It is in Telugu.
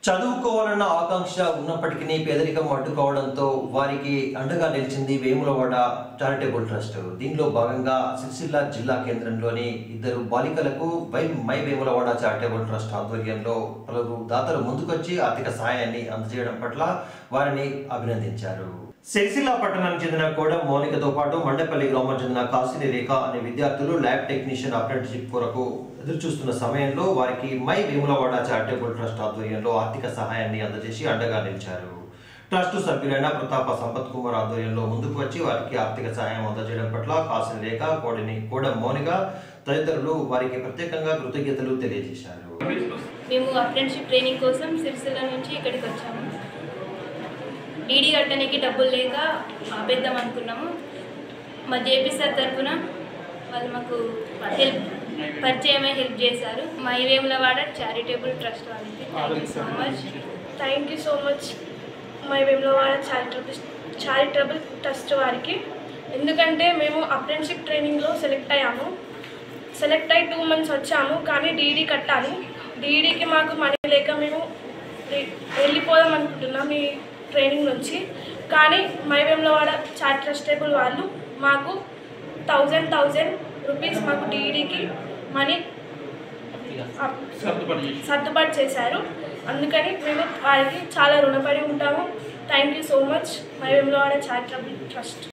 చదువుకోవాలన్న ఆకాంక్ష ఉన్నప్పటికీ పేదరికం అడ్డుకోవడంతో వారికి అండగా నిలిచింది వేములవాడ చారిటబుల్ ట్రస్ట్ దీనిలో భాగంగా సిరిసిల్ల జిల్లా కేంద్రంలోని ఇద్దరు బాలికలకు why my Vemulawada charitable trust ఆధ్వర్యంలో పలువురు దాతలు ముందుకొచ్చి ఆర్థిక సహాయాన్ని అందజేయడం పట్ల వారిని అభినందించారు సిరిసిల్ల పట్టణానికి చెందిన కోడ మౌనికతో పాటు మండపల్లి గ్రామం చెందిన కాసిని రేఖ అనే విద్యార్థులు ల్యాబ్ టెక్నీషియన్ అప్రెంటిషిప్ కొరకు ఎదురు చూస్తున్న సమయంలో వారికి మై వేములవాడ చారిటబుల్ ట్రస్ట్ ఆధ్వర్యంలో ఆర్థిక సహాయాన్ని అందజేసి అండగా నిలిచారు ట్రస్ట్ సభ్యులైన ప్రతాప సంపత్ కుమార్ ఆధ్వర్యంలో ముందుకు వచ్చి వారికి ఆర్థిక సహాయం అందజేయడం పట్ల కాసిన రేఖ కోడిని కోడ మౌనిక తదితరులు వారికి ప్రత్యేకంగా కృతజ్ఞతలు తెలియజేశారు మేము అప్రెంటిషిప్ ట్రైనింగ్ కోసం సిరిసిల్ల నుంచి ఇక్కడికి వచ్చాము డీడీ కట్టడానికి డబ్బులు లేక ఆపేద్దాం అనుకున్నాము మా జేపీ సార్ తరఫున వాళ్ళు మాకు హెల్ప్ పరిచయమై హెల్ప్ చేశారు మా వేములవాడ చారిటబుల్ ట్రస్ట్ వాళ్ళకి thank you so much thank you so much my Vemulawada charitable charitable trust వారికి ఎందుకంటే మేము అప్రెంటిషిప్ ట్రైనింగ్లో సెలెక్ట్ అయ్యాము సెలెక్ట్ అయ్యి టూ మంత్స్ వచ్చాము కానీ డీడీ కట్టాలి డీడీకి మాకు మనీ లేక మేము రి- వెళ్ళిపోదాం అనుకుంటున్నాం ఈ ట్రైనింగ్ నుంచి కానీ మై వేములవాడ చారి ట్రస్టబుల్ వాళ్ళు మాకు థౌజండ్ థౌజండ్ రూపీస్ మాకు డీడీకి మనీ అప్- సర్దుబాటు చేశారు అందుకని మేము వారికి చాలా రుణపడి ఉంటాము thank you so much my Vemulawada charitable trust